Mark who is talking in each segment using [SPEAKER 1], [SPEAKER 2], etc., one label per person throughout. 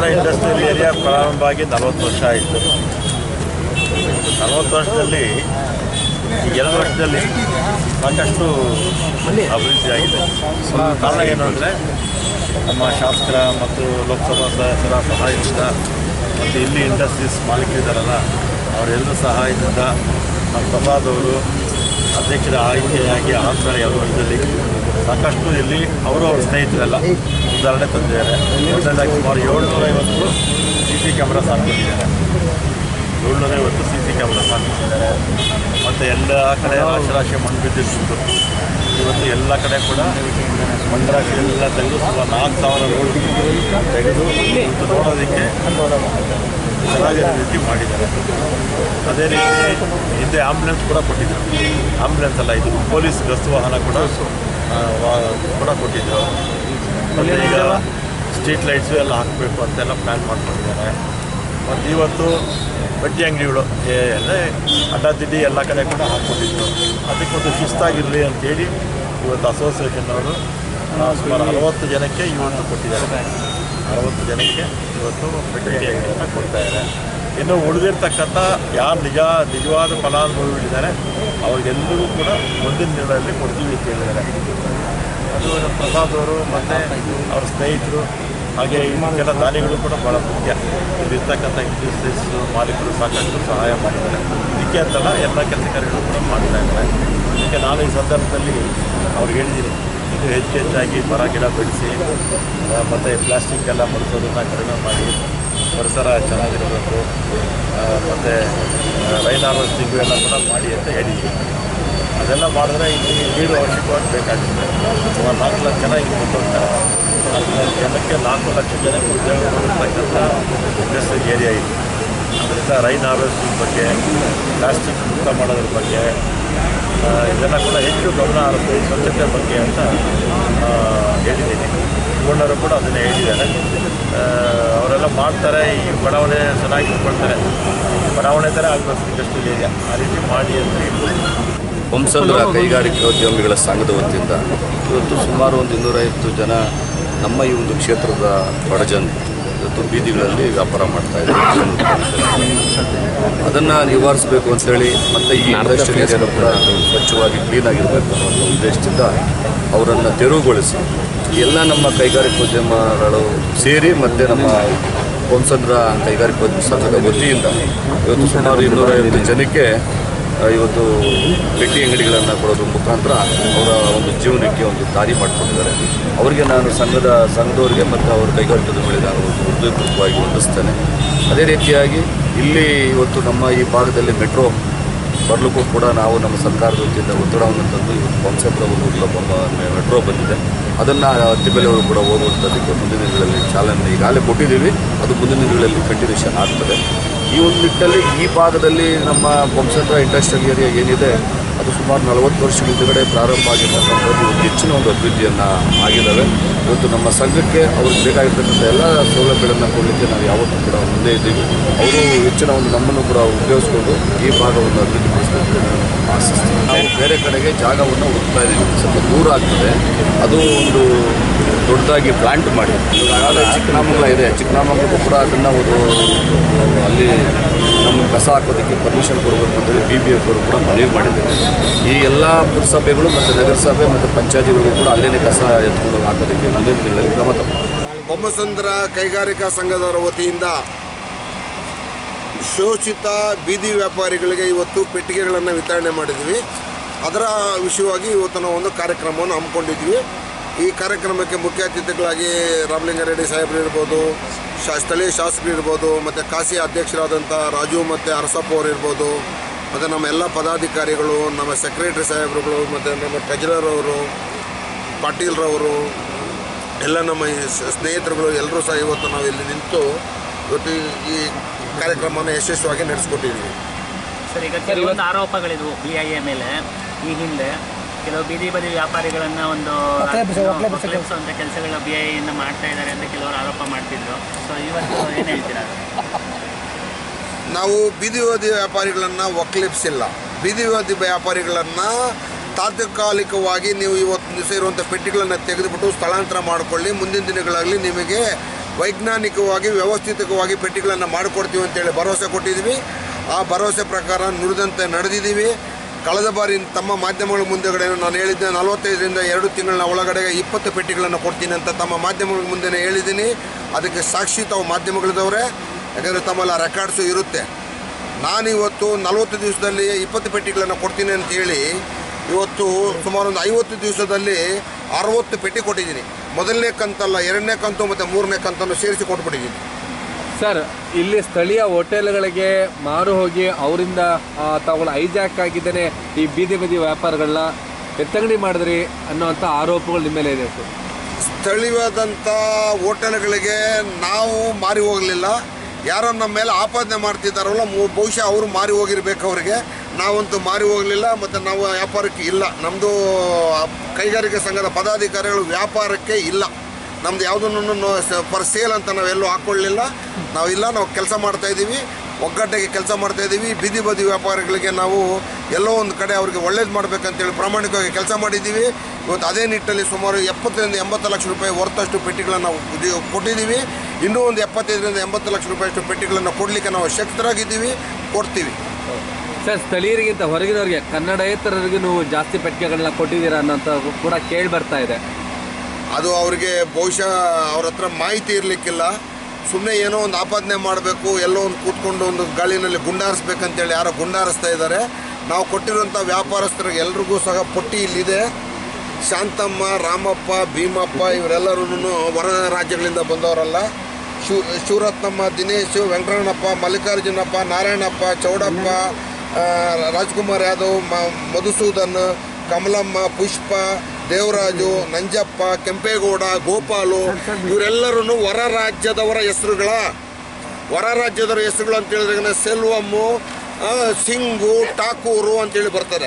[SPEAKER 1] Bommasandra industrial area ಪ್ರಾರಂಭ ಆಗಿ ನಲವತ್ತು ವರ್ಷ ಆಯಿತು ನಲವತ್ತು ವರ್ಷದಲ್ಲಿ ಈ ಎರಡು ವರ್ಷದಲ್ಲಿ ಸಾಕಷ್ಟು ಅಭಿವೃದ್ಧಿ ಆಗಿದೆ ಕಾರಣ ಏನು ಅಂದರೆ ನಮ್ಮ ಶಾಸಕರ ಮತ್ತು ಲೋಕಸಭಾ ಸದಸ್ಯರ ಸಹಾಯದಿಂದ ಮತ್ತು ಇಲ್ಲಿ ಇಂಡಸ್ಟ್ರೀಸ್ ಮಾಲೀಕರಿದ್ದಾರಲ್ಲ ಅವರೆಲ್ಲರ ಸಹಾಯದಿಂದ ನಮ್ಮ ಪ್ರಸಾದ್ ಅವರು ಅಧ್ಯಕ್ಷರ ಆಯ್ಕೆಯಾಗಿ ಆದ್ಮೇಲೆ ಎರಡು ವರ್ಷದಲ್ಲಿ ಸಾಕಷ್ಟು ಇಲ್ಲಿ ಅವರು ಅವ್ರ ಸ್ನೇಹಿತರೆಲ್ಲ ಉದಾಹರಣೆ ತಂದಿದ್ದಾರೆ ಒಟ್ಟಲ್ಲಿ ಸುಮಾರು ಏಳ್ನೂರೈವತ್ತು ಸಿ ಸಿ ಕ್ಯಾಮ್ರಾಸ್ ಹಾಕ್ಕೊಂಡಿದ್ದಾರೆ ಏಳ್ನೂರೈವತ್ತು ಸಿ ಸಿ ಕ್ಯಾಮ್ರಾಸ್ ಹಾಕಿಸಿದ್ದಾರೆ ಮತ್ತು ಎಲ್ಲ ಕಡೆ ರಾಶಿ ರಾಶಿ ಮಣ್ಣು ಬಿದ್ದಿತ್ತು ಇವತ್ತು ಎಲ್ಲ ಕಡೆ ಕೂಡ ಮಣ್ಣು ರಾಶಿ ಎಲ್ಲ ತೆಗೆದು ಸುಮಾರು ನಾಲ್ಕು ಸಾವಿರ ರೋಡ್ ತೆಗೆದು ಇವತ್ತು ನೋಡೋದಕ್ಕೆ ಚೆನ್ನಾಗಿರೋ ರೀತಿ ಮಾಡಿದ್ದಾರೆ ಅದೇ ರೀತಿ ಹಿಂದೆ ಆಂಬುಲೆನ್ಸ್ ಕೂಡ ಕೊಟ್ಟಿದ್ದರು ಆಂಬುಲೆನ್ಸ್ ಅಲ್ಲ ಇದು ಪೊಲೀಸ್ ಗಸ್ತು ವಾಹನ ಕೂಡ ಆ, ವಾ- ಕೂಡ ಕೊಟ್ಟಿದ್ದರು ಮತ್ತು ಈಗ ಸ್ಟ್ರೀಟ್ ಲೈಟ್ಸು ಎಲ್ಲ ಹಾಕಬೇಕು ಅಂತೆಲ್ಲ ಪ್ಲ್ಯಾನ್ ಮಾಡ್ಕೊಂಡಿದ್ದಾರೆ ಮತ್ತು ಇವತ್ತು ಬಟ್ಟೆ ಅಂಗಡಿಗಳು ಅಂದರೆ ಅಡ್ಡಾದಿಡ್ಡಿ ಎಲ್ಲ ಕಡೆ ಕೂಡ ಹಾಕ್ಕೊಂಡಿದ್ರು ಅದಕ್ಕೊಂದು ಶಿಸ್ತಾಗಿರಲಿ ಅಂತೇಳಿ ಇವತ್ತು ಅಸೋಸಿಯೇಷನ್ನವರು ಆ, ಸುಮಾರು ಅರವತ್ತು ಜನಕ್ಕೆ ಇವತ್ತು ಕೊಟ್ಟಿದ್ದಾರೆ ಅರವತ್ತು ಜನಕ್ಕೆ ಇವತ್ತು ಬಟ್ಟೆ ಅಂಗಡಿಯನ್ನು ಕೊಡ್ತಾ ಇದ್ದಾರೆ ಇನ್ನು ಉಳಿದಿರ್ತಕ್ಕಂಥ ಯಾರು ನಿಜ ನಿಜವಾದ ಫಲಾನುಭವಿಗಳಿದ್ದಾರೆ ಅವ್ರಿಗೆಲ್ಲರಿಗೂ ಕೂಡ ಮುಂದಿನ ದಿನಗಳಲ್ಲಿ ಕೊಡ್ತೀವಿ ಅಂತ ಹೇಳಿದ್ದಾರೆ ಅದು ನಮ್ಮ ಪ್ರಸಾದ್ ಅವರು ಮತ್ತು ಅವ್ರ ಸ್ನೇಹಿತರು ಹಾಗೆ ಕೆಲ ದಾನಿಗಳು ಕೂಡ ಭಾಳ ಮುಖ್ಯ ಇಲ್ಲಿರ್ತಕ್ಕಂಥ ಇಂಡಸ್ಟ್ರೀಸ್ ಮಾಲೀಕರು ಸಾಕಷ್ಟು ಸಹಾಯ ಮಾಡಿದ್ದಾರೆ ಇದಕ್ಕೆ ಅಂತಲ್ಲ ಎಲ್ಲ ಕೆಲಸ ಕಾರ್ಯಗಳು ಕೂಡ ಮಾಡ್ತಾ ಇದ್ದಾರೆ ಅದಕ್ಕೆ ನಾನು ಈ ಸಂದರ್ಭದಲ್ಲಿ ಅವ್ರಿಗೆ ಹೇಳಿದ್ದೀನಿ ಇದು ಹೆಚ್ಚು ಹೆಚ್ಚಾಗಿ ಮರ ಗಿಡ ಬೆಳೆಸಿ ಮತ್ತು ಪ್ಲಾಸ್ಟಿಕ್ ಎಲ್ಲ ಬಳಸೋದನ್ನು ಕಡಿಮೆ ಮಾಡಿ ಪರಿಸರ ಚೆನ್ನಾಗಿರಬೇಕು ಮತ್ತು ರೈನ್ ಹಾರ್ವೆಸ್ಟಿಂಗು ಎಲ್ಲ ಕೂಡ ಮಾಡಿ ಅಂತ ಹೇಳಿದ್ದೀನಿ ಅದೆಲ್ಲ ಮಾಡಿದ್ರೆ ಇಲ್ಲಿ ನೀರು ಅವಶ್ಯಕವಾಗಿ ಬೇಕಾಗುತ್ತೆ ಸುಮಾರು ನಾಲ್ಕು ಲಕ್ಷ ಜನ ಇಲ್ಲಿ ಬಂದೋಗ್ತಾರೆ ನಾಲ್ಕು ಲಕ್ಷ ಜನಕ್ಕೆ ನಾಲ್ಕು ಲಕ್ಷ ಜನಕ್ಕೆ ಉದ್ಯೋಗ ಕೊಡ್ತಕ್ಕಂಥ ಇಂಡಸ್ಟ್ರಿಯಲ್ ಏರಿಯಾ ಇದೆ ಅದರಿಂದ ರೈನ್ ಹಾರ್ವೆಸ್ಟಿಂಗ್ ಬಗ್ಗೆ ಪ್ಲಾಸ್ಟಿಕ್ ಮುಕ್ತ ಮಾಡೋದ್ರ ಬಗ್ಗೆ ಆ, ಇದೆಲ್ಲ ಕೂಡ ಹೆಚ್ಚು ಗಮನ ಹರಿಸಿ ಸ್ವಚ್ಛತೆ ಬಗ್ಗೆ ಅಂತ ಆ, ಹೇಳಿದ್ದೀನಿ ಮುಖಂಡರು ಕೂಡ ಅದನ್ನೇ ಹೇಳಿದ್ದಾರೆ ಆ, ಅವರೆಲ್ಲ ಮಾಡ್ತಾರೆ ಈ ಬಡಾವಣೆ ಚೆನ್ನಾಗಿ ಇಟ್ಕೊಳ್ತಾರೆ ಬಡಾವಣೆ ಥರ ಆಗಬೇಕು ಇಂಡಸ್ಟ್ರಿಯಲ್ ಏರಿಯಾ ಆ ರೀತಿ ಮಾಡಿ ಅಂತ ಹೇಳಿದ್ದೀನಿ
[SPEAKER 2] ವಂಸಂದ್ರ ಕೈಗಾರಿಕೋದ್ಯಮಿಗಳ ಸಂಘದ ವತಿಯಿಂದ ಇವತ್ತು ಸುಮಾರು ಒಂದು ಇನ್ನೂರೈವತ್ತು ಜನ ನಮ್ಮ ಈ ಒಂದು ಕ್ಷೇತ್ರದ ಬಡಜನ ಇವತ್ತು ಬೀದಿಗಳಲ್ಲಿ ವ್ಯಾಪಾರ ಮಾಡ್ತಾ ಇದ್ದಾರೆ ಅದನ್ನು ನಿವಾರಿಸಬೇಕು ಅಂತೇಳಿ ಮತ್ತು ಈ ಇಂಡಸ್ಟ್ರಿಯಲ್ ಏರಿಯಾನು ಕೂಡ ಸ್ವಚ್ಛವಾಗಿ ಕ್ಲೀನಾಗಿರಬೇಕು ಅನ್ನೋ ಒಂದು ಉದ್ದೇಶದಿಂದ ಅವರನ್ನು ತೆರವುಗೊಳಿಸಿ ಎಲ್ಲ ನಮ್ಮ ಕೈಗಾರಿಕೋದ್ಯಮಗಳು ಸೇರಿ ಮತ್ತು ನಮ್ಮ ವಂಸಂದ್ರ ಕೈಗಾರಿಕೋದ್ಯಮ ಸಂಘದ ವತಿಯಿಂದ ಇವತ್ತು ಸುಮಾರು ಇನ್ನೂರೈವತ್ತು ಜನಕ್ಕೆ ಆ, ಇವತ್ತು ಪೆಟ್ಟಿ ಅಂಗಡಿಗಳನ್ನು ಕೊಡೋದ್ರ ಮುಖಾಂತರ ಅವರ ಒಂದು ಜೀವನಕ್ಕೆ ಒಂದು ದಾರಿ ಮಾಡಿಕೊಂಡಿದ್ದಾರೆ ಅವರಿಗೆ ನಾನು ಸಂಘದ ಸಂಘದವರಿಗೆ ಮತ್ತು ಅವರ ಕೈಗಾರಿಕೋದ್ಯಮಗಳಿಗೆ ನಾನು ಒಂದು ಹೃದಯಪೂರ್ವಕವಾಗಿ ವಂದಿಸ್ತೇನೆ ಅದೇ ರೀತಿಯಾಗಿ ಇಲ್ಲಿ ಇವತ್ತು ನಮ್ಮ ಈ ಭಾಗದಲ್ಲಿ ಮೆಟ್ರೋ ಬರಲಿಕ್ಕೂ ಕೂಡ ನಾವು ನಮ್ಮ ಸರ್ಕಾರದ ವತಿಯಿಂದ ಒತ್ತಡವನ್ನು ತಂದು ಇವತ್ತು ವಂಶಪುರ ಒಂದು ಉದ್ಲಭ ಮೆಟ್ರೋ ಬಂದಿದೆ ಅದನ್ನು ಅತ್ತಿಬೆಲೆಯವರು ಕೂಡ ಓದುವಂಥದ್ದಕ್ಕೆ ಮುಂದಿನ ದಿನಗಳಲ್ಲಿ ಚಾಲನೆ ಈಗಾಗಲೇ ಕೊಟ್ಟಿದ್ದೀವಿ ಅದು ಮುಂದಿನ ದಿನಗಳಲ್ಲಿ ಕಂಟಿನ್ಯೂಷನ್ ಆಗ್ತದೆ ಈ ಒಂದು ನಿಟ್ಟಲ್ಲಿ ಈ ಭಾಗದಲ್ಲಿ ನಮ್ಮ ವಂಶಪುರ ಇಂಡಸ್ಟ್ರಿಯಲ್ ಏರಿಯಾ ಏನಿದೆ ಅದು ಸುಮಾರು ನಲವತ್ತು ವರ್ಷದ ಹಿಂದುಗಡೆ ಪ್ರಾರಂಭ ಆಗಿರ್ತಕ್ಕಂಥದ್ದು ಇವತ್ತು ಹೆಚ್ಚಿನ ಒಂದು ಅಭಿವೃದ್ಧಿಯನ್ನು ಆಗಿದ್ದಾವೆ ಇವತ್ತು ನಮ್ಮ ಸಂಘಕ್ಕೆ ಅವ್ರಿಗೆ ಬೇಕಾಗಿರ್ತಕ್ಕಂಥ ಎಲ್ಲ ಸೌಲಭ್ಯಗಳನ್ನು ಕೊಡಲಿಕ್ಕೆ ನಾವು ಯಾವತ್ತೂ ಕೂಡ ಮುಂದೆ ಇದ್ದೀವಿ ಅವರು ಹೆಚ್ಚಿನ ಒಂದು ನಮ್ಮನ್ನು ಕೂಡ ಉಪಯೋಗಿಸ್ಕೊಂಡು ಈ ಭಾಗವನ್ನು ಅಭಿವೃದ್ಧಿಪಡಿಸಬೇಕು ಅಂತ ನಾನು ಆಶಿಸ್ತೀನಿ ನಾವು ಬೇರೆ ಕಡೆಗೆ ಜಾಗವನ್ನು ಹುಡುಕ್ತಾ ಇದ್ದೀವಿ ಸ್ವಲ್ಪ ದೂರ ಆಗ್ತದೆ ಅದು ಒಂದು ದೊಡ್ಡದಾಗಿ ಪ್ಲಾಂಟ್ ಮಾಡಿ ಈಗಾಗಲೇ ಚಿಕ್ಕನಾಮಂಗಲ ಇದೆ ಚಿಕ್ಕನಾಮಂಗಲಕ್ಕೂ ಕೂಡ ಅದನ್ನು ಒಂದು ಅಲ್ಲಿ ನಮಗೆ ಕಸ ಹಾಕೋದಕ್ಕೆ ಪರ್ಮಿಷನ್ ಕೊಡಬೇಕು ಅಂತೇಳಿ ಬಿ ಬಿ ಎಫ್ ಅವರು ಕೂಡ ಮನವಿ ಮಾಡಿದ್ದಾರೆ ಈ ಎಲ್ಲ ಪುರಸಭೆಗಳು ಮತ್ತು ನಗರಸಭೆ ಮತ್ತು ಪಂಚಾಯತಿಗಳಿಗೂ ಕೂಡ ಅಲ್ಲೇನೇ ಕಸ ಎತ್ಕೊಂಡು ಹೋಗಿ ಹಾಕೋದಕ್ಕೆ ಮುಂದಿನ ದಿನಗಳಲ್ಲಿ ಕ್ರಮ ತಗೊಳ್ಳಿ
[SPEAKER 3] ಬೊಮ್ಮಸಂದ್ರ ಕೈಗಾರಿಕಾ ಸಂಘದವರ ವತಿಯಿಂದ ಶೋಷಿತ ಬೀದಿ ವ್ಯಾಪಾರಿಗಳಿಗೆ ಇವತ್ತು ಪೆಟ್ಟಿಗೆಗಳನ್ನು ವಿತರಣೆ ಮಾಡಿದ್ವಿ ಅದರ ವಿಷಯವಾಗಿ ಇವತ್ತು ನಾವು ಒಂದು ಕಾರ್ಯಕ್ರಮವನ್ನು ಹಮ್ಮಿಕೊಂಡಿದ್ವಿ ಈ ಕಾರ್ಯಕ್ರಮಕ್ಕೆ ಮುಖ್ಯ ಅತಿಥಿಗಳಾಗಿ ರಾಮಲಿಂಗಾರೆಡ್ಡಿ ಸಾಹೇಬರು ಇರ್ಬೋದು ಶಾ ಸ್ಥಳೀಯ ಶಾಸಕರು ಇರ್ಬೋದು ಮತ್ತು ಕಾಸಿ ಅಧ್ಯಕ್ಷರಾದಂಥ ರಾಜು ಮತ್ತು ಅರಸಪ್ಪ ಅವರು ಇರ್ಬೋದು ಮತ್ತು ನಮ್ಮ ಎಲ್ಲ ಪದಾಧಿಕಾರಿಗಳು ನಮ್ಮ ಸೆಕ್ರೆಟರಿ ಸಾಹೇಬರುಗಳು ಮತ್ತು ನಮ್ಮ ಟ್ರೆಜರರ್ ಅವರು ಪಾಟೀಲ್ರವರು ಎಲ್ಲ ನಮ್ಮ ಈ ಸ- ಸ್ನೇಹಿತರುಗಳು ಎಲ್ಲರೂ ಸಹ ಇವತ್ತು ನಾವು ಇಲ್ಲಿ ನಿಂತು ಇವತ್ತು ಈ- ಈ ಕಾರ್ಯಕ್ರಮವನ್ನು ಯಶಸ್ವಿಯಾಗಿ ನಡೆಸ್ಕೊಟ್ಟಿದ್ದೀವಿ
[SPEAKER 4] ಸರ್ ಈಗ ಕೆಲವೊಂದು ಆರೋಪಗಳಿದ್ವು ಬಿ ಐ ಎ ಮೇಲೆ ಈ ಹಿಂದೆ ಕೆಲವು ಬೀದಿ ಬದಿ ವ್ಯಾಪಾರಿಗಳನ್ನ ಒಂದು ಒಕ್ಕಲೆಬ್ಸುವಂಥ ಕೆಲಸಗಳ ಬಿ ಐ ಇಂದ ಮಾಡ್ತಾ ಇದ್ದಾರೆ ಅಂತ ಕೆಲವರು ಆರೋಪ ಮಾಡ್ತಿದ್ರು ಸೊ ಇವತ್ತು ಏನು ಹೇಳ್ತೀರಾ
[SPEAKER 3] ನಾವು ಬೀದಿ ಬದಿ ವ್ಯಾಪಾರಿಗಳನ್ನು ಒಕ್ಕಲಿಪ್ಸಿಲ್ಲ ಬೀದಿ ಬದಿ ವ್ಯಾಪಾರಿಗಳನ್ನು ತಾತ್ಕಾಲಿಕವಾಗಿ ನೀವು ಇವತ್ತು ದಿವಸ ಇರುವಂಥ ಪೆಟ್ಟಿಗಳನ್ನು ತೆಗೆದುಬಿಟ್ಟು ಸ್ಥಳಾಂತರ ಮಾಡಿಕೊಳ್ಳಿ ಮುಂದಿನ ದಿನಗಳಲ್ಲಿ ನಿಮಗೆ ವೈಜ್ಞಾನಿಕವಾಗಿ ವ್ಯವಸ್ಥಿತವಾಗಿ ಪೆಟ್ಟಿಗಳನ್ನು ಮಾಡಿಕೊಡ್ತೀವಿ ಅಂತೇಳಿ ಭರವಸೆ ಕೊಟ್ಟಿದ್ದೀವಿ ಆ ಭರವಸೆ ಪ್ರಕಾರ ನುಡಿದಂತೆ ನಡೆದಿದ್ದೀವಿ ಕಳೆದ ಬಾರಿ ತಮ್ಮ ಮಾಧ್ಯಮಗಳ ಮುಂದೆಗಡೆ ನಾನು ಹೇಳಿದ್ದೆ ನಲವತ್ತೈದರಿಂದ ಎರಡು ತಿಂಗಳ ಒಳಗಡೆ ಇಪ್ಪತ್ತು ಪೆಟ್ಟಿಗಳನ್ನು ಕೊಡ್ತೀನಿ ಅಂತ ತಮ್ಮ ಮಾಧ್ಯಮಗಳ ಮುಂದೆನೇ ಹೇಳಿದ್ದೀನಿ ಅದಕ್ಕೆ ಸಾಕ್ಷಿ ತಾವು ಮಾಧ್ಯಮಗಳಿದವರೇ ಯಾಕಂದರೆ ತಮ್ಮಲ್ಲ ರೆಕಾರ್ಡ್ಸು ಇರುತ್ತೆ ನಾನು ಇವತ್ತು ನಲವತ್ತು ದಿವಸದಲ್ಲಿ ಇಪ್ಪತ್ತು ಪೆಟ್ಟಿಗಳನ್ನು ಕೊಡ್ತೀನಿ ಅಂತ ಹೇಳಿ ಇವತ್ತು ಸುಮಾರು ಒಂದು ಐವತ್ತು ದಿವಸದಲ್ಲಿ ಅರವತ್ತು ಪೆಟ್ಟಿ ಕೊಟ್ಟಿದ್ದೀನಿ ಮೊದಲನೇ ಕಂತಲ್ಲ ಎರಡನೇ ಕಂತು ಮತ್ತು ಮೂರನೇ ಕಂತನ್ನು ಸೇರಿಸಿ ಕೊಟ್ಬಿಟ್ಟಿದ್ದೀನಿ
[SPEAKER 5] ಸರ್ ಇಲ್ಲಿ ಸ್ಥಳೀಯ ಹೋಟೆಲ್ಗಳಿಗೆ ಮಾರು ಹೋಗಿ ಅವರಿಂದ ತಗೊಳ್ಳ ಹೈಜಾಕ್ ಆಗಿದ್ದೇನೆ ಈ ಬೀದಿ ಬದಿ ವ್ಯಾಪಾರಗಳನ್ನ ಎತ್ತಂಗಡಿ ಮಾಡಿದ್ರಿ ಅನ್ನೋಂಥ ಆರೋಪಗಳು ನಿಮ್ಮ ಮೇಲೆ ಇದೆ ಸರ್
[SPEAKER 3] ಸ್ಥಳೀಯವಾದಂಥ ಹೋಟೆಲ್ಗಳಿಗೆ ನಾವು ಮಾರಿ ಹೋಗಲಿಲ್ಲ ಯಾರೋ ನಮ್ಮ ಮೇಲೆ ಆಪಾದನೆ ಮಾಡ್ತಿದ್ದಾರಲ್ಲ ಮು- ಬಹುಶಃ ಅವರು ಮಾರಿ ಹೋಗಿರ್ಬೇಕು ಅವರಿಗೆ ನಾವಂತೂ ಮಾರಿ ಹೋಗಲಿಲ್ಲ ಮತ್ತು ನಾವು ವ್ಯಾಪಾರಕ್ಕೆ ಇಲ್ಲ ನಮ್ಮದು ಕೈಗಾರಿಕಾ ಸಂಘದ ಪದಾಧಿಕಾರಿಗಳು ವ್ಯಾಪಾರಕ್ಕೆ ಇಲ್ಲ ನಮ್ದು ಯಾವುದನ್ನು ಪರ್ ಸೇಲ್ ಅಂತ ನಾವೆಲ್ಲೂ ಹಾಕ್ಕೊಳ್ಳಿಲ್ಲ ನಾವಿಲ್ಲ ನಾವು ಕೆಲಸ ಮಾಡ್ತಾ ಇದ್ದೀವಿ ಒಗ್ಗಟ್ಟಿಗೆ ಕೆಲಸ ಮಾಡ್ತಾ ಇದ್ದೀವಿ ಬೀದಿ ಬದಿ ವ್ಯಾಪಾರಿಗಳಿಗೆ ನಾವು ಎಲ್ಲೋ ಒಂದು ಕಡೆ ಅವ್ರಿಗೆ ಒಳ್ಳೇದು ಮಾಡಬೇಕಂತೇಳಿ ಪ್ರಾಮಾಣಿಕವಾಗಿ ಕೆಲಸ ಮಾಡಿದ್ದೀವಿ ಇವತ್ತು ಅದೇ ನಿಟ್ಟಲ್ಲಿ ಸುಮಾರು ಎಪ್ಪತ್ತರಿಂದ ಎಂಬತ್ತು ಲಕ್ಷ ರೂಪಾಯಿ ಹೊರತಷ್ಟು ಪೆಟ್ಟಿಗಳನ್ನು ನಾವು ಉದ್ಯೋಗ ಕೊಟ್ಟಿದ್ದೀವಿ ಇನ್ನೂ ಒಂದು ಎಪ್ಪತ್ತೈದರಿಂದ ಎಂಬತ್ತು ಲಕ್ಷ ರೂಪಾಯಿಯಷ್ಟು ಪೆಟ್ಟಿಗಳನ್ನು ಕೊಡಲಿಕ್ಕೆ ನಾವು ಶಕ್ತರಾಗಿದ್ದೀವಿ ಕೊಡ್ತೀವಿ
[SPEAKER 5] ಸರ್ ಸ್ಥಳೀಯರಿಗಿಂತ ಹೊರಗಿನವರಿಗೆ ಕನ್ನಡೇತರರಿಗೂ ನೀವು ಜಾಸ್ತಿ ಪೆಟ್ಟಿಗೆಗಳನ್ನ ಕೊಟ್ಟಿದ್ದೀರಾ ಅನ್ನೋಂಥ ಕೂಡ ಕೇಳಿ ಬರ್ತಾ ಇದೆ
[SPEAKER 3] ಅದು ಅವ್ರಿಗೆ ಬಹುಶಃ ಅವ್ರ ಹತ್ರ ಮಾಹಿತಿ ಇರಲಿಕ್ಕಿಲ್ಲ ಸುಮ್ಮನೆ ಏನೋ ಒಂದು ಆಪಾದನೆ ಮಾಡಬೇಕು ಎಲ್ಲೋ ಒಂದು ಕೂತ್ಕೊಂಡು ಒಂದು ಗಾಳಿನಲ್ಲಿ ಗುಂಡಾರಿಸ್ಬೇಕಂತೇಳಿ ಯಾರೋ ಗುಂಡಾರಿಸ್ತಾ ಇದ್ದಾರೆ ನಾವು ಕೊಟ್ಟಿರುವಂಥ ವ್ಯಾಪಾರಸ್ಥರಿಗೆ ಎಲ್ರಿಗೂ ಸಹ ಪಟ್ಟಿ ಇಲ್ಲಿದೆ ಶಾಂತಮ್ಮ ರಾಮಪ್ಪ ಭೀಮಪ್ಪ ಇವರೆಲ್ಲರೂ ಹೊರ ರಾಜ್ಯಗಳಿಂದ ಬಂದವರಲ್ಲ ಶಿವ ಶಿವರತ್ನಮ್ಮ ದಿನೇಶ್ ವೆಂಕಟರಮಣಪ್ಪ ಮಲ್ಲಿಕಾರ್ಜುನಪ್ಪ ನಾರಾಯಣಪ್ಪ ಚೌಡಪ್ಪ ಆ, ರಾಜ್ಕುಮಾರ್ ಯಾದವ್ ಮ- ಮಧುಸೂದನ್ ಕಮಲಮ್ಮ ಪುಷ್ಪ ದೇವರಾಜು ನಂಜಪ್ಪ ಕೆಂಪೇಗೌಡ ಗೋಪಾಲು ಇವರೆಲ್ಲರೂ ಹೊರ ರಾಜ್ಯದವರ ಹೆಸರುಗಳ ಹೊರ ರಾಜ್ಯದವರ ಹೆಸರುಗಳು ಅಂತ ಹೇಳಿದ್ರೆ ಸೆಲ್ವಮ್ಮು ಆ, ಸಿಂಗು ಠಾಕೂರು ಅಂತೇಳಿ ಬರ್ತಾರೆ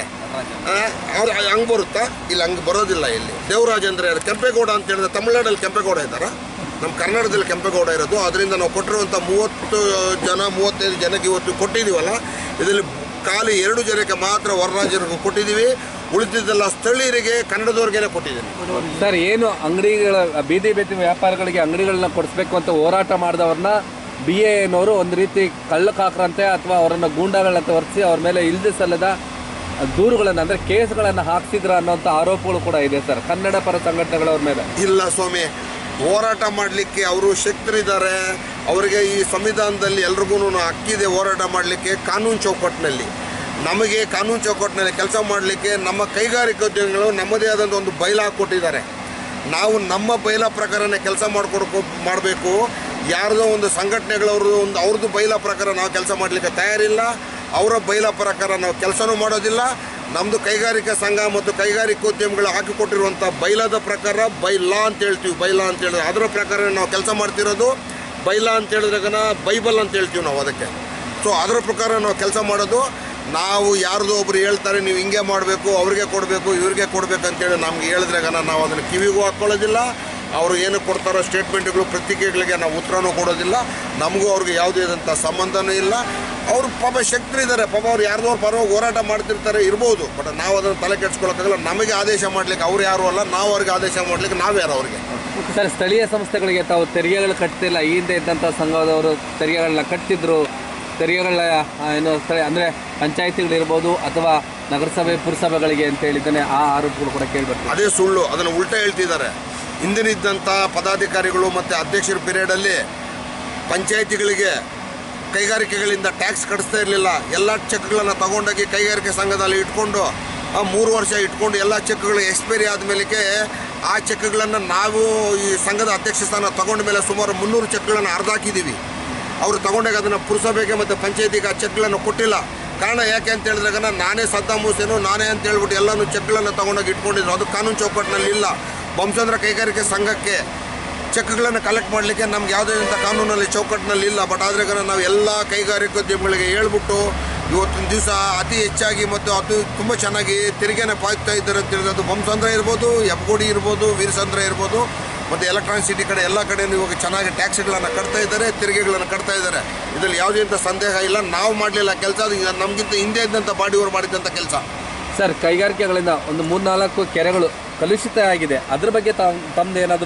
[SPEAKER 3] ಅವ್ರು ಹಂಗೆ ಬರುತ್ತಾ ಇಲ್ಲ ಹಂಗೆ ಬರೋದಿಲ್ಲ ಇಲ್ಲಿ ದೇವರಾಜ್ ಅಂದರೆ ಯಾರು? ಕೆಂಪೇಗೌಡ ಅಂತ ಹೇಳಿದ್ರೆ ತಮಿಳ್ನಾಡಲ್ಲಿ ಕೆಂಪೇಗೌಡ ಇದ್ದಾರಾ ನಮ್ಮ ಕರ್ನಾಟಕದಲ್ಲಿ ಕೆಂಪೇಗೌಡ ಇರೋದು ಅದರಿಂದ ನಾವು ಕೊಟ್ಟಿರುವಂಥ ಮೂವತ್ತು ಜನ ಮೂವತ್ತೈದು ಜನಕ್ಕೆ ಇವತ್ತು ಕೊಟ್ಟಿದ್ದೀವಲ್ಲ ಇದರಲ್ಲಿ ಖಾಲಿ ಎರಡು ಜನಕ್ಕೆ ಮಾತ್ರ ಹೊರ ರಾಜ್ಯರಿಗೆ ಕೊಟ್ಟಿದ್ದೀವಿ ಉಳಿದಿದ್ದೆಲ್ಲ ಸ್ಥಳೀಯರಿಗೆ ಕನ್ನಡದವ್ರಿಗೇನೆ ಕೊಟ್ಟಿದ್ದೀನಿ
[SPEAKER 5] ಸರ್ ಏನು ಅಂಗಡಿಗಳ ಬೀದಿ ಬೀದಿ ವ್ಯಾಪಾರಗಳಿಗೆ ಅಂಗಡಿಗಳನ್ನ ಕೊಡಿಸ್ಬೇಕು ಅಂತ ಹೋರಾಟ ಮಾಡಿದವ್ರನ್ನ ಬಿ ಎನವರು ಒಂದು ರೀತಿ ಕಳ್ಳಕಾಕ್ರಂತೆ ಅಥವಾ ಅವರನ್ನು ಗೂಂಡಾಗಳಂತ ವರ್ತಿಸಿ ಅವ್ರ ಮೇಲೆ ಇಲ್ದೆ ಸಲ್ಲದ ದೂರುಗಳನ್ನು ಅಂದರೆ ಕೇಸ್ಗಳನ್ನು ಹಾಕ್ಸಿದ್ರ ಅನ್ನೋಂಥ ಆರೋಪಗಳು ಕೂಡ ಇದೆ ಸರ್ ಕನ್ನಡ ಪರ ಸಂಘಟನೆಗಳವ್ರ ಮೇಲೆ
[SPEAKER 3] ಇಲ್ಲ ಸ್ವಾಮಿ ಹೋರಾಟ ಮಾಡಲಿಕ್ಕೆ ಅವರು ಶಕ್ತರಿದ್ದಾರೆ ಅವರಿಗೆ ಈ ಸಂವಿಧಾನದಲ್ಲಿ ಎಲ್ರಿಗೂ ಹಕ್ಕಿದೆ ಹೋರಾಟ ಮಾಡಲಿಕ್ಕೆ ಕಾನೂನು ಚೌಕಟ್ಟಿನಲ್ಲಿ ನಮಗೆ ಕಾನೂನು ಚೌಕಟ್ಟಿನಲ್ಲಿ ಕೆಲಸ ಮಾಡಲಿಕ್ಕೆ ನಮ್ಮ ಕೈಗಾರಿಕೋದ್ಯಮಿಗಳು ನಮ್ಮದೇ ಆದಂಥ ಒಂದು ಬೈಲ ಕೊಟ್ಟಿದ್ದಾರೆ ನಾವು ನಮ್ಮ ಬೈಲ ಪ್ರಕಾರನೇ ಕೆಲಸ ಮಾಡ್ಕೊಡ್ಕೊ ಮಾಡಬೇಕು ಯಾರ್ದೋ ಒಂದು ಸಂಘಟನೆಗಳವ್ರದ್ದು ಒಂದು ಅವ್ರದ್ದು ಬೈಲ ಪ್ರಕಾರ ನಾವು ಕೆಲಸ ಮಾಡಲಿಕ್ಕೆ ತಯಾರಿಲ್ಲ ಅವರ ಬೈಲ ಪ್ರಕಾರ ನಾವು ಕೆಲಸನೂ ಮಾಡೋದಿಲ್ಲ ನಮ್ಮದು ಕೈಗಾರಿಕಾ ಸಂಘ ಮತ್ತು ಕೈಗಾರಿಕೋದ್ಯಮಿಗಳು ಹಾಕಿಕೊಟ್ಟಿರುವಂಥ ಬೈಲಾದ ಪ್ರಕಾರ ಬೈಲಾ ಅಂತ ಹೇಳ್ತೀವಿ ಬೈಲಾ ಅಂತ ಹೇಳಿದ್ರೆ ಅದರ ಪ್ರಕಾರ ನಾವು ಕೆಲಸ ಮಾಡ್ತಿರೋದು ಬೈಲಾ ಅಂತ ಹೇಳಿದ್ರಾಗನ ಬೈಬಲ್ ಅಂತ ಹೇಳ್ತೀವಿ ನಾವು ಅದಕ್ಕೆ ಸೊ ಅದರ ಪ್ರಕಾರ ನಾವು ಕೆಲಸ ಮಾಡೋದು ನಾವು ಯಾರ್ದೋ ಒಬ್ರು ಹೇಳ್ತಾರೆ ನೀವು ಹಿಂಗೆ ಮಾಡಬೇಕು ಅವ್ರಿಗೆ ಕೊಡಬೇಕು ಇವ್ರಿಗೆ ಕೊಡಬೇಕು ಅಂತೇಳಿ ನಮ್ಗೆ ಹೇಳಿದ್ರಾಗನ ನಾವು ಅದನ್ನು ಕಿವಿಗೂ ಹಾಕ್ಕೊಳ್ಳೋದಿಲ್ಲ ಅವರು ಏನು ಕೊಡ್ತಾರೋ ಸ್ಟೇಟ್ಮೆಂಟ್ಗಳು ಪತ್ರಿಕೆಗಳಿಗೆ ನಾವು ಉತ್ತರನೂ ಕೊಡೋದಿಲ್ಲ ನಮಗೂ ಅವ್ರಿಗೆ ಯಾವುದೇ ಆದಂಥ ಸಂಬಂಧನೂ ಇಲ್ಲ ಅವರು ಪಾಪ ಶಕ್ತರಿದ್ದಾರೆ ಪಾಪ ಅವ್ರು ಯಾರ್ದೋ ಅವ್ರ ಪರವಾಗಿ ಹೋರಾಟ ಮಾಡ್ತಿರ್ತಾರೆ ಇರ್ಬೋದು ಬಟ್ ನಾವು ಅದನ್ನು ತಲೆ ಕೆಡ್ಸ್ಕೊಳಕ್ಕಾಗಲ್ಲ ನಮಗೆ ಆದೇಶ ಮಾಡ್ಲಿಕ್ಕೆ ಅವ್ರು ಯಾರು ಅಲ್ಲ ನಾವು ಅವ್ರಿಗೆ ಆದೇಶ ಮಾಡ್ಲಿಕ್ಕೆ ನಾವು ಯಾರು ಅವ್ರಿಗೆ
[SPEAKER 5] ಸರ್ ಸ್ಥಳೀಯ ಸಂಸ್ಥೆಗಳಿಗೆ ತಾವು ತೆರಿಗೆಗಳು ಕಟ್ತಿಲ್ಲ ಈ ಹಿಂದೆ ಇದ್ದಂಥ ಸಂಘದವರು ತೆರಿಗೆಗಳನ್ನ ಕಟ್ತಿದ್ರು ತೆರಿಗೆಗಳ ಆ, ಏನು ಸ್ಥಳ ಅಂದರೆ ಪಂಚಾಯತಿಗಳಿರ್ಬೋದು ಅಥವಾ ನಗರಸಭೆ ಪುರಸಭೆಗಳಿಗೆ ಅಂತ ಹೇಳಿದ್ದಾನೆ ಆ ಆರೋಪಗಳು ಕೂಡ ಕೇಳಿಬರ್ತದೆ
[SPEAKER 3] ಅದೇ ಸುಳ್ಳು ಅದನ್ನು ಉಲ್ಟಾ ಹೇಳ್ತಿದ್ದಾರೆ ಹಿಂದಿನಿದ್ದಂಥ ಪದಾಧಿಕಾರಿಗಳು ಮತ್ತು ಅಧ್ಯಕ್ಷರ ಪೀರಿಯಡಲ್ಲಿ ಪಂಚಾಯಿತಿಗಳಿಗೆ ಕೈಗಾರಿಕೆಗಳಿಂದ ಟ್ಯಾಕ್ಸ್ ಕಟ್ಟಿಸ್ತಾ ಇರಲಿಲ್ಲ ಎಲ್ಲ ಚೆಕ್ಗಳನ್ನು ತಗೊಂಡೋಗಿ ಕೈಗಾರಿಕೆ ಸಂಘದಲ್ಲಿ ಇಟ್ಕೊಂಡು ಆ ಮೂರು ವರ್ಷ ಇಟ್ಕೊಂಡು ಎಲ್ಲ ಚೆಕ್ಗಳು ಎಕ್ಸ್ಪೈರಿ ಆದಮೇಲೆ ಆ ಚೆಕ್ಗಳನ್ನು ನಾವು ಈ ಸಂಘದ ಅಧ್ಯಕ್ಷ ಸ್ಥಾನ ತಗೊಂಡ ಮೇಲೆ ಸುಮಾರು ಮುನ್ನೂರು ಚೆಕ್ಗಳನ್ನು ಹರಿದಾಕಿದ್ದೀವಿ ಅವರು ತಗೊಂಡಾಗ ಅದನ್ನು ಪುರಸಭೆಗೆ ಮತ್ತು ಪಂಚಾಯತಿಗೆ ಆ ಚೆಕ್ಗಳನ್ನು ಕೊಟ್ಟಿಲ್ಲ ಕಾರಣ ಯಾಕೆ ಅಂತ ಹೇಳಿದ್ರಾಗ ನಾನೇ ಸದ್ದಾಮ್ ಹುಸೇನು ನಾನೇ ಅಂತ ಹೇಳ್ಬಿಟ್ಟು ಎಲ್ಲನೂ ಚೆಕ್ಗಳನ್ನು ತಗೊಂಡೋಗಿ ಇಟ್ಕೊಂಡಿದ್ರು ಅದು ಕಾನೂನು ಚೌಕಟ್ಟಿನಲ್ಲಿ ಇಲ್ಲ ಬೊಮ್ಮಚಂದ್ರ ಕೈಗಾರಿಕೆ ಸಂಘಕ್ಕೆ ಚೆಕ್ಗಳನ್ನು ಕಲೆಕ್ಟ್ ಮಾಡಲಿಕ್ಕೆ ನಮ್ಗೆ ಯಾವುದೇ ಅಂತ ಕಾನೂನಲ್ಲಿ ಚೌಕಟ್ಟಿನಲ್ಲಿ ಇಲ್ಲ ಬಟ್ ಆದರೆ ನಾವು ಎಲ್ಲ ಕೈಗಾರಿಕೋದ್ಯಮಿಗಳಿಗೆ ಹೇಳ್ಬಿಟ್ಟು ಇವತ್ತಿನ ದಿವಸ ಅತಿ ಹೆಚ್ಚಾಗಿ ಮತ್ತು ಅದು ತುಂಬ ಚೆನ್ನಾಗಿ ತೆರಿಗೆನ ಪಾಯ್ತಾ ಇದ್ದಾರೆ ಅಂತ ಹೇಳಿದ್ರೆ ಅದು ಬೊಮ್ಮಸಂದ್ರ ಇರ್ಬೋದು ಯಬ್ಗೋಡಿ ಇರ್ಬೋದು ವೀರಸಂದ್ರ ಇರ್ಬೋದು ಮತ್ತು ಎಲೆಕ್ಟ್ರಾನಿಕ್ ಸಿಟಿ ಕಡೆ ಎಲ್ಲ ಕಡೆ ಇವಾಗ ಚೆನ್ನಾಗಿ ಟ್ಯಾಕ್ಸ್ಗಳನ್ನು ಕಟ್ತಾ ಇದ್ದಾರೆ ತೆರಿಗೆಗಳನ್ನು ಕಟ್ತಾ ಇದ್ದಾರೆ ಇದರಲ್ಲಿ ಯಾವುದೇ ಅಂತ ಸಂದೇಹ ಇಲ್ಲ ನಾವು ಮಾಡಲಿಲ್ಲ ಕೆಲಸ ಅದು ನಮಗಿಂತ ಹಿಂದೆ ಇದ್ದಂಥ ಬಾಡಿಯವರು ಮಾಡಿದ್ದಂಥ ಕೆಲಸ
[SPEAKER 5] ಸರ್ ಕೈಗಾರಿಕೆಗಳಿಂದ ಒಂದು ಮೂರ್ನಾಲ್ಕು ಕೆರೆಗಳು ಕಲುಷಿತ ಆಗಿದೆ ಅದ್ರ ಬಗ್ಗೆ ತಾವು ತಮ್ಮದು ಏನಾದರೂ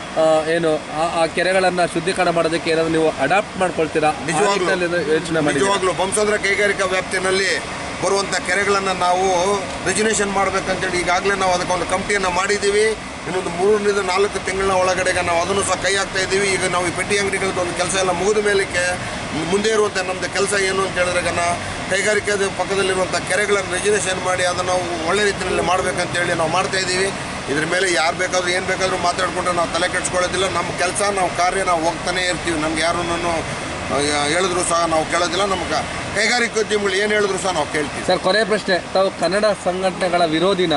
[SPEAKER 5] ಆ, ಏನು ಆ- ಆ ಕೆರೆಗಳನ್ನು ಶುದ್ಧೀಕರಣ ಮಾಡೋದಕ್ಕೆ ಏನಾದ್ರು ನೀವು ಅಡಾಪ್ಟ್ ಮಾಡ್ಕೊಳ್ತೀರಾ ಆ
[SPEAKER 3] ನಿಜವಾಗ್ಲೂ
[SPEAKER 5] ನಿಟ್ಟಿನಲ್ಲಿ ಯೋಚನೆ ಮಾಡಿ
[SPEAKER 3] ನಿಜವಾಗ್ಲೂ ಬಂಸಂದ್ರ ಕೈಗಾರಿಕಾ ವ್ಯಾಪ್ತಿನಲ್ಲಿ ಬರುವಂಥ ಕೆರೆಗಳನ್ನು ನಾವು ರೆಜಿನೇಷನ್ ಮಾಡಬೇಕಂತೇಳಿ ಈಗಾಗಲೇ ನಾವು ಅದಕ್ಕೆ ಒಂದು ಕಂಪ್ನಿಯನ್ನು ಮಾಡಿದ್ದೀವಿ ಇನ್ನೊಂದು ಮೂರರಿಂದ ನಾಲ್ಕು ತಿಂಗಳ ಒಳಗಡೆಗೆ ನಾವು ಅದನ್ನು ಸಹ ಕೈ ಹಾಕ್ತಾ ಇದ್ದೀವಿ ಈಗ ನಾವು ಈ ಪೆಟ್ಟಿ ಅಂಗಡಿಗಳದ್ದು ಒಂದು ಕೆಲಸ ಎಲ್ಲ ಮುಗಿದ ಮೇಲಕ್ಕೆ ಮುಂದೆ ಇರುವಂಥ ನಮ್ಮದು ಕೆಲಸ ಏನು ಅಂತ ಹೇಳಿದ್ರೆ ನಾ ಕೈಗಾರಿಕೆದ ಪಕ್ಕದಲ್ಲಿರುವಂಥ ಕೆರೆಗಳನ್ನು ರೆಜಿನೇಷನ್ ಮಾಡಿ ಅದನ್ನು ಒಳ್ಳೆ ರೀತಿಯಲ್ಲಿ ಮಾಡಬೇಕಂತೇಳಿ ನಾವು ಮಾಡ್ತಾ ಇದ್ದೀವಿ ಇದ್ರ ಮೇಲೆ ಯಾರು ಬೇಕಾದರೂ ಏನು ಬೇಕಾದರೂ ಮಾತಾಡ್ಕೊಂಡ್ರೆ ನಾವು ತಲೆ ಕೆಡ್ಸ್ಕೊಳ್ಳೋದಿಲ್ಲ ನಮ್ಮ ಕೆಲಸ ನಾವು ಕಾರ್ಯ ನಾವು ಹೋಗ್ತಾನೆ ಇರ್ತೀವಿ ನಮ್ಗೆ ಯಾರನ್ನೂ ಹೇಳಿದ್ರು ಸಹ ನಾವು ಕೇಳೋದಿಲ್ಲ ನಮ್ಗೆ ಕೈಗಾರಿಕೋದ್ಯಮಿಗಳು ಏನು ಹೇಳಿದ್ರು ಸಹ ನಾವು ಕೇಳ್ತೀವಿ
[SPEAKER 5] ಸರ್ ಕೊನೆ ಪ್ರಶ್ನೆ ತಾವು ಕನ್ನಡ ಸಂಘಟನೆಗಳ ವಿರೋಧಿನ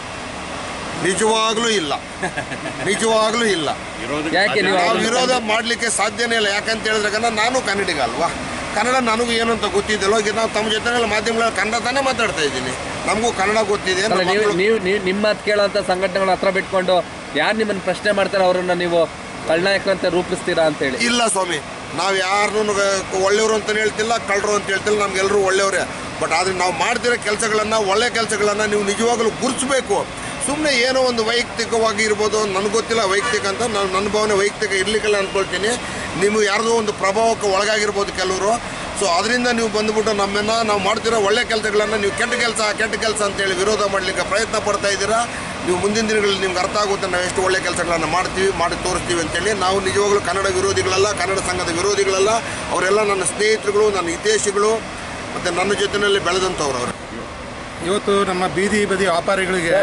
[SPEAKER 3] ನಿಜವಾಗ್ಲೂ ಇಲ್ಲ ನಿಜವಾಗ್ಲೂ ಇಲ್ಲ
[SPEAKER 5] ಯಾಕೆ ನೀವು
[SPEAKER 3] ನಾವು
[SPEAKER 5] ಅವ್ರನ್ನ-
[SPEAKER 3] ವಿರೋಧ ಮಾಡಲಿಕ್ಕೆ ಸಾಧ್ಯನೇ ಇಲ್ಲ ಯಾಕಂತ ಹೇಳಿದ್ರೆ ಕನ್ನಡ ನಾನು ಕನ್ನಡಿಗ ಅಲ್ವಾ ಕನ್ನಡ ನನಗೂ ಏನು ಅಂತ ಗೊತ್ತಿದ್ದಲ್ಲ ಈಗ ನಾವು ತಮ್ಮ ಜೊತೆನಲ್ಲಿ ಮಾಧ್ಯಮಗಳಲ್ಲಿ ಕನ್ನಡ ತಾನೇ ಮಾತಾಡ್ತಾ ಇದ್ದೀನಿ ನಮಗೂ ಕನ್ನಡ ಗೊತ್ತಿದೆ
[SPEAKER 5] ಅಲ್ಲ
[SPEAKER 3] ನಮ್ಮ
[SPEAKER 5] ನೀವು
[SPEAKER 3] ಮಕ್ಕಳು-
[SPEAKER 5] ನೀವು ನೀವು ನಿಮ್ಮ ಮಾತು ಕೇಳೋಂಥ ಸಂಘಟನೆಗಳ ಹತ್ರ ಬಿಟ್ಕೊಂಡು ಯಾರು ನಿಮ್ಮನ್ನು ಪ್ರಶ್ನೆ ಮಾಡ್ತಾರೆ ಅವರನ್ನ ನೀವು ಕಳ್ನಾಯಕರಂತ ರೂಪಿಸ್ತೀರಾ ಅಂತೇಳಿ
[SPEAKER 3] ಇಲ್ಲ ಸ್ವಾಮಿ ನಾವು ಯಾರನ್ನೂ ಒಳ್ಳೆಯವರು ಅಂತ ಹೇಳ್ತಿಲ್ಲ ಕಳ್ಳರು ಅಂತ ಹೇಳ್ತಿಲ್ಲ ನಮ್ಗೆಲ್ಲರೂ ಒಳ್ಳೆಯವರೇ ಬಟ್ ಆದರೆ ನಾವು ಮಾಡ್ತಿರೋ ಕೆಲಸಗಳನ್ನು ಒಳ್ಳೆ ಕೆಲಸಗಳನ್ನು ನೀವು ನಿಜವಾಗ್ಲೂ ಗುರುತಿಸ್ಬೇಕು ಸುಮ್ಮನೆ ಏನೋ ಒಂದು ವೈಯಕ್ತಿಕವಾಗಿ ಇರ್ಬೋದು ನನಗೆ ಗೊತ್ತಿಲ್ಲ ವೈಯಕ್ತಿಕ ಅಂತ ನಾನು ನನ್ನ ಭಾವನೆ ವೈಯಕ್ತಿಕ ಇರ್ಲಿಕ್ಕಿಲ್ಲ ಅಂದ್ಕೊಳ್ತೀನಿ ನೀವು ಯಾರ್ದೋ ಒಂದು ಪ್ರಭಾವಕ್ಕೆ ಒಳಗಾಗಿರ್ಬೋದು ಕೆಲವರು ಸೊ ಅದರಿಂದ ನೀವು ಬಂದುಬಿಟ್ಟು ನಮ್ಮನ್ನು ನಾವು ಮಾಡ್ತಿರೋ ಒಳ್ಳೆ ಕೆಲಸಗಳನ್ನು ನೀವು ಕೆಟ್ಟ ಕೆಲಸ ಕೆಟ್ಟ ಕೆಲಸ ಅಂತೇಳಿ ವಿರೋಧ ಮಾಡಲಿಕ್ಕೆ ಪ್ರಯತ್ನ ಪಡ್ತಾ ಇದ್ದೀರಾ ನೀವು ಮುಂದಿನ ದಿನಗಳಲ್ಲಿ ನಿಮ್ಗೆ ಅರ್ಥ ಆಗುತ್ತೆ ನಾವು ಎಷ್ಟು ಒಳ್ಳೆ ಕೆಲಸಗಳನ್ನು ಮಾಡ್ತೀವಿ ಮಾಡಿ ತೋರಿಸ್ತೀವಿ ಅಂತೇಳಿ ನಾವು ನಿಜವಾಗ್ಲೂ ಕನ್ನಡ ವಿರೋಧಿಗಳಲ್ಲ ಕನ್ನಡ ಸಂಘದ ವಿರೋಧಿಗಳಲ್ಲ ಅವರೆಲ್ಲ ನನ್ನ ಸ್ನೇಹಿತರುಗಳು ನನ್ನ ಹಿತೈಷಿಗಳು ಮತ್ತು ನನ್ನ ಜೊತೆಯಲ್ಲಿ ಬೆಳೆದಂಥವ್ರು ಅವರು
[SPEAKER 6] ಇವತ್ತು ನಮ್ಮ ಬೀದಿ ಬದಿ ವ್ಯಾಪಾರಿಗಳಿಗೆ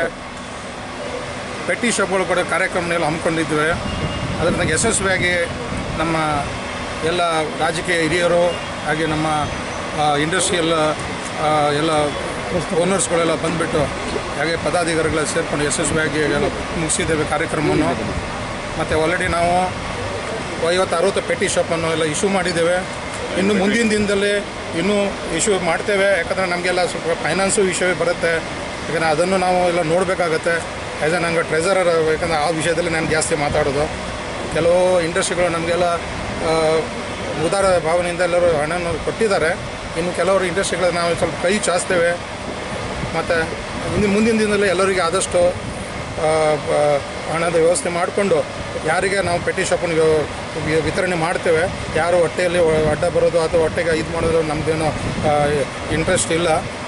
[SPEAKER 6] ಪೆಟ್ಟಿ ಶಾಪ್ಗಳು ಕೂಡ ಕಾರ್ಯಕ್ರಮನೆಲ್ಲ ಹಮ್ಮಿಕೊಂಡಿದ್ವಿ ಅದರಿಂದ ಯಶಸ್ವಿಯಾಗಿ ನಮ್ಮ ಎಲ್ಲ ರಾಜಕೀಯ ಹಿರಿಯರು ಹಾಗೆ ನಮ್ಮ ಇಂಡಸ್ಟ್ರಿಯಲ್ ಎಲ್ಲ ಓನರ್ಸ್ಗಳೆಲ್ಲ ಬಂದುಬಿಟ್ಟು ಹಾಗೆ ಪದಾಧಿಕಾರಿಗಳೆಲ್ಲ ಸೇರಿಕೊಂಡು ಯಶಸ್ವಿಯಾಗಿ ಎಲ್ಲ ಮುಗಿಸಿದ್ದೇವೆ ಕಾರ್ಯಕ್ರಮವನ್ನು ಮತ್ತು ಆಲ್ರೆಡಿ ನಾವು ಐವತ್ತು ಅರವತ್ತು ಪೆಟ್ಟಿ ಶಾಪನ್ನು ಎಲ್ಲ ಇಶ್ಯೂ ಮಾಡಿದ್ದೇವೆ ಇನ್ನು ಮುಂದಿನ ದಿನದಲ್ಲಿ ಇನ್ನೂ ಇಶ್ಯೂ ಮಾಡ್ತೇವೆ ಯಾಕಂದರೆ ನಮಗೆಲ್ಲ ಸ್ವಲ್ಪ ಫೈನಾನ್ಸು ವಿಷಯ ಬರುತ್ತೆ ಯಾಕಂದರೆ ಅದನ್ನು ನಾವು ಎಲ್ಲ ನೋಡಬೇಕಾಗತ್ತೆ ಆ್ಯಸ್ ಎ ನಂಗೆ ಟ್ರೆಸರರ್ ಯಾಕಂದರೆ ಆ ವಿಷಯದಲ್ಲಿ ನಾನು ಜಾಸ್ತಿ ಮಾತಾಡೋದು ಕೆಲವು ಇಂಡಸ್ಟ್ರಿಗಳು ನಮಗೆಲ್ಲ ಆ, ಉದಾರ ಭಾವನೆಯಿಂದ ಎಲ್ಲರೂ ಹಣವನ್ನು ಕೊಟ್ಟಿದ್ದಾರೆ ಇನ್ನು ಕೆಲವರು ಇಂಡಸ್ಟ್ರಿಗಳು ನಾವು ಸ್ವಲ್ಪ ಕೈ ಚಾಚ್ತೇವೆ ಮತ್ತು ಮುಂದಿನ ಮುಂದಿನ ದಿನದಲ್ಲಿ ಎಲ್ಲರಿಗೆ ಆದಷ್ಟು ಆ, ಆ, ಹಣದ ವ್ಯವಸ್ಥೆ ಮಾಡಿಕೊಂಡು ಯಾರಿಗೆ ನಾವು ಪೆಟ್ಟಿ ಶಾಪನ್ನು ವ್ಯವ- ವಿ- ವಿತರಣೆ ಮಾಡ್ತೇವೆ ಯಾರು ಹೊಟ್ಟೆಯಲ್ಲಿ ಒ- ಅಡ್ಡ ಬರೋದು ಅಥವಾ ಹೊಟ್ಟೆಗೆ ಇದು ಮಾಡೋದು ನಮ್ಮದೇನು ಇಂಟ್ರೆಸ್ಟ್ ಇಲ್ಲ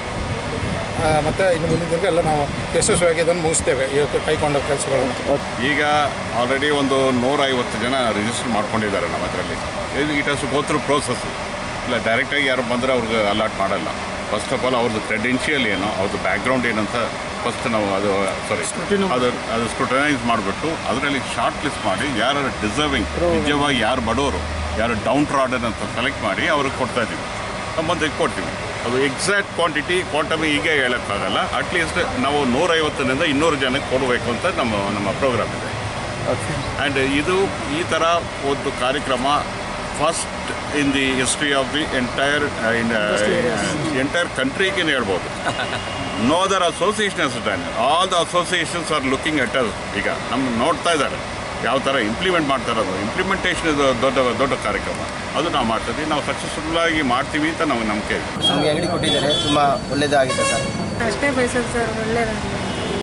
[SPEAKER 6] ಮತ್ತು ಇನ್ನು ಮುಂದಿನ ದಿನಕ್ಕೆ ಎಲ್ಲ ನಾವು ಯಶಸ್ವಿಯಾಗಿ ಇದನ್ನು ಮುಗಿಸ್ತೇವೆ ಇವತ್ತು ಕೈಗೊಂಡ ಕೆಲಸಗಳನ್ನು
[SPEAKER 7] ಈಗ ಆಲ್ರೆಡಿ ಒಂದು ನೂರೈವತ್ತು ಜನ ರಿಜಿಸ್ಟರ್ ಮಾಡ್ಕೊಂಡಿದ್ದಾರೆ ನಮ್ಮ ಅದರಲ್ಲಿ ಇದು it has go through process ಇಲ್ಲ ಡೈರೆಕ್ಟಾಗಿ ಯಾರು ಬಂದರೆ ಅವ್ರಿಗೆ ಅಲಾಟ್ ಮಾಡಲ್ಲ ಫಸ್ಟ್ ಆಫ್ ಆಲ್ ಅವ್ರದ್ದು ಕ್ರೆಡೆನ್ಷಿಯಲ್ ಏನು ಅವ್ರದ್ದು ಬ್ಯಾಕ್ಗ್ರೌಂಡ್ ಏನಂತ ಫಸ್ಟ್ ನಾವು ಅದು ಸಾರಿ ಅದು ಅದು ಸ್ಕ್ರೂಟನೈಸ್ ಮಾಡಿಬಿಟ್ಟು ಅದರಲ್ಲಿ ಶಾರ್ಟ್ ಲಿಸ್ಟ್ ಮಾಡಿ ಯಾರು ಡಿಸರ್ವಿಂಗ್ ನಿಜವಾಗಿ ಯಾರು ಬಡವರು ಯಾರು ಡೌನ್ ಟ್ರಾಡನ್ ಅಂತ ಸೆಲೆಕ್ಟ್ ಮಾಡಿ ಅವ್ರಿಗೆ ಕೊಡ್ತಾ ಇದ್ದೀವಿ ಬಂದು ಕೊಡ್ತೀವಿ ಅದು ಎಕ್ಸಾಕ್ಟ್ ಕ್ವಾಂಟಿಟಿ ಕ್ವಾಂಟಮ್ ಹೀಗೆ ಹೇಳೋಕ್ಕಾಗಲ್ಲ ಅಟ್ಲೀಸ್ಟ್ ನಾವು ನೂರೈವತ್ತರಿಂದ ಇನ್ನೂರು ಜನಕ್ಕೆ ಕೊಡಬೇಕು ಅಂತ ನಮ್ಮ ನಮ್ಮ ಪ್ರೋಗ್ರಾಮ್ ಇದೆ ಆ್ಯಂಡ್ ಇದು ಈ ಥರ ಒಂದು ಕಾರ್ಯಕ್ರಮ first in the history of the entire in entire ಕಂಟ್ರಿಗೆ ಹೇಳ್ಬೋದು no other association has done all the associations are looking at us ಈಗ ನಮ್ಮ ನೋಡ್ತಾ ಇದ್ದಾರೆ ಯಾವ ಥರ ಇಂಪ್ಲಿಮೆಂಟ್ ಮಾಡ್ತಾ ಇರೋದು ಇಂಪ್ಲಿಮೆಂಟೇಷನ್ ಇದು ದೊಡ್ಡ ದೊಡ್ಡ ಕಾರ್ಯಕ್ರಮ ಅದು ನಾವು ಮಾಡ್ತಿದ್ವಿ ನಾವು ಸಕ್ಸಸ್ಫುಲ್ ಆಗಿ ಮಾಡ್ತೀವಿ ಅಂತ ನಮಗೆ ನಂಬಿಕೆ ಇದೆ
[SPEAKER 8] ನಮಗೆ ಅಂಗಡಿ ಕೊಟ್ಟಿದ್ದಾರೆ ತುಂಬ ಒಳ್ಳೆಯದಾಗಿದೆ ಸರ್
[SPEAKER 9] ಅಷ್ಟೇ ಬಯಸೋದು ಸರ್ ಒಳ್ಳೇದಾಗಲಿ